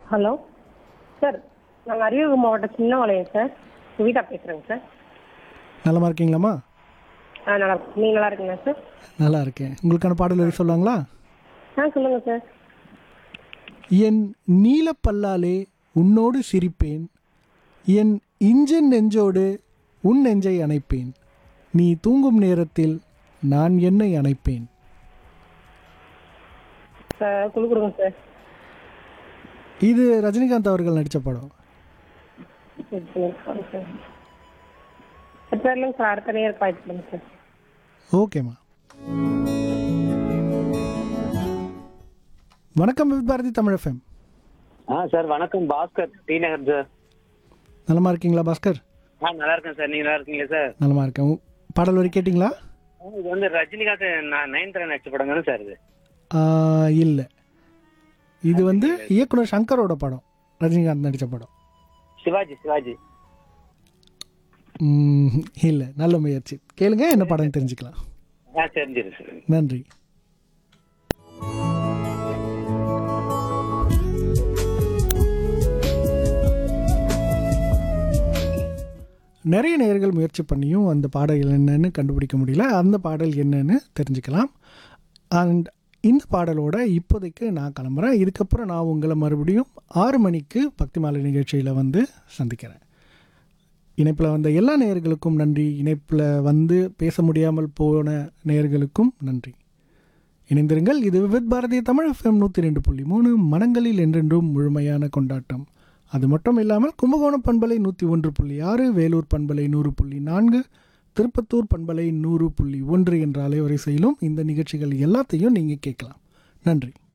hello sir நாங்கள் அரியலூர் மாவட்டம் சின்னவாளையம் sir Suvidha பேசுகிறேங்க சார் நலமா இருக்கீங்களாம்மா ஆ நல்லா இருக்கு நீங்கள் நல்லா இருக்கீங்களா சார் நல்லா இருக்கேன் உங்களுக்கான பாடல் வரி சொல்லுவாங்களா ஆ சொல்லுங்கள் சார் என் நீலப்பல்லாலே உன்னோடு சிரிப்பேன் என் இஞ்சன் நெஞ்சோடு உன் நெஞ்சை அணைப்பேன் நீ தூங்கும் நேரத்தில் நான் என்னை அணைப்பேன் சார் குழு கொடுங்க சார் இது ரஜினிகாந்த் அவர்கள் நடித்த படம் சரி சொல்லுங்க சார் சார் இல்லைங்க சார் அடுத்த நேரம் கால் பண்ணுங்க சார் ஓகேம்மா வணக்கம் வித் பாரதி தமிழ் எஃப்எம் ஆ சார் வணக்கம் பாஸ்கர் டி நகர் சார் நலமா இருக்கீங்களா பாஸ்கர் ஆ நல்லா இருக்கேன் சார் நீங்க நல்லா இருக்கீங்களா சார் நலமா இருக்கேன் உ- பாடல் வரி கேட்டிங்களா ஆ, இது வந்து ரஜினிகாந்த் நான் நயன்தாரா நடிச்ச படம் தானே சார் இது இல்லை இது வந்து இயக்குனர் சங்கரோட படம் ரஜினிகாந்த் நடித்த படம் சிவாஜி சிவாஜி இல்லை நல்ல முயற்சி கேளுங்க என்ன படம் தெரிஞ்சுக்கலாம் ஆ தெரிஞ்சிரு சார் நன்றி நிறைய நேயர்கள் முயற்சி பண்ணியும் அந்த பாடல் என்னன்னு கண்டுபிடிக்க முடியல அந்த பாடல் என்னன்னு தெரிஞ்சுக்கலாம் அண்ட் இந்த பாடலோட இப்போதைக்கு நான் கிளம்புறேன் இதுக்கப்புறம் நான் உங்களை மறுபடியும் ஆறு மணிக்கு பக்தி மாலை நிகழ்ச்சியில் வந்து சந்திக்கிறேன் இணைப்பில் வந்த எல்லா நேயர்களுக்கும் நன்றி இணைப்பில் வந்து பேச முடியாமல் போன நேயர்களுக்கும் நன்றி இணைந்திருங்கள் இது வித் பாரதிய தமிழ் எஃப்எம் நூற்றி ரெண்டு புள்ளி மூணு மனங்களில் என்றென்றும் முழுமையான கொண்டாட்டம் அது மட்டும் இல்லாமல் கும்பகோணம் பண்பலை நூற்றி ஒன்று புள்ளி ஆறு வேலூர் பண்பலை நூறு புள்ளி நான்கு திருப்பத்தூர் பண்பலை நூறு புள்ளி ஒன்று என்ற அலைவரிசையிலும் இந்த நிகழ்ச்சிகள் எல்லாத்தையும் நீங்கள் கேட்கலாம் நன்றி